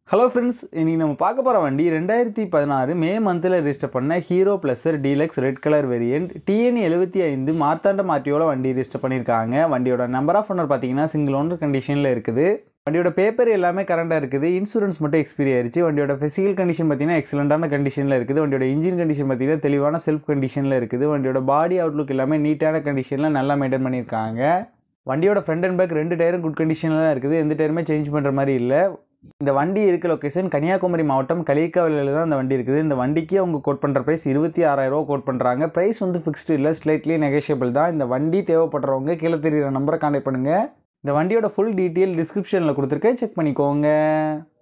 hello friends இன்னைக்கு நம்ம பார்க்க போகிற வண்டி ரெண்டாயிரத்தி பதினாறு மே மந்தில் ரெஜிஸ்டர் பண்ண Hero Pleasure deluxe red colour variant TN எழுபத்தி ஐந்து மார்த்தாண்ட மாட்டியோட வண்டி ரெஜிஸ்டர் பண்ணியிருக்காங்க வண்டியோட நம்பர் ஆஃப் ஓனர் பார்த்தீங்கன்னா சிங்கிள் ஓனர் கண்டிஷனில் இருக்குது வண்டியோட பேப்பர் எல்லாமே கரண்டாக இருக்குது இன்சூரன்ஸ் மட்டும் எக்ஸ்பீரி ஆயிருச்சு வண்டியோட ஃபிசிக்கல் கண்டிஷன் பார்த்தீங்கன்னா எக்ஸலண்ட்டான கண்டிஷனில் இருக்குது வண்டியோட இன்ஜின் கண்டிஷன் பார்த்தீங்கன்னா தெளிவான செல்ஃப் கண்டிஷனில் இருக்குது வண்டியோட பாடி அவுட்லுக் எல்லாமே நீட்டான கண்டிஷனில் நல்லா மெயின்டைன் பண்ணியிருக்காங்க வண்டியோட ஃப்ரண்ட் அண்ட் பேக் ரெண்டு டயரும் குட் கண்டிஷனில் தான் இருக்குது எந்த டயருமே சேஞ்ச் பண்ணுற மாதிரி இல்லை இந்த வண்டி இருக்க லொக்கேஷன் கன்னியாகுமரி மாவட்டம் களியக்காவிலில் தான் இந்த வண்டி இருக்குது இந்த வண்டிக்கு அவங்க கோட் பண்ணுற ப்ரைஸ் இருபத்தி ஆறாயிரரூவா கோட் பண்ணுறாங்க ப்ரைஸ் வந்து ஃபிக்ஸ்டு இல்லை ஸ்லைட்லி நெகோஷியபிள் தான் இந்த வண்டி தேவைப்படுறவங்க கீழே தெரியுற நம்பரை கான்டாக்ட் பண்ணுங்கள் இந்த வண்டியோட ஃபுல் டீட்டெயில் டிஸ்கிரிப்ஷனில் கொடுத்துருக்கேன் செக் பண்ணிக்கோங்க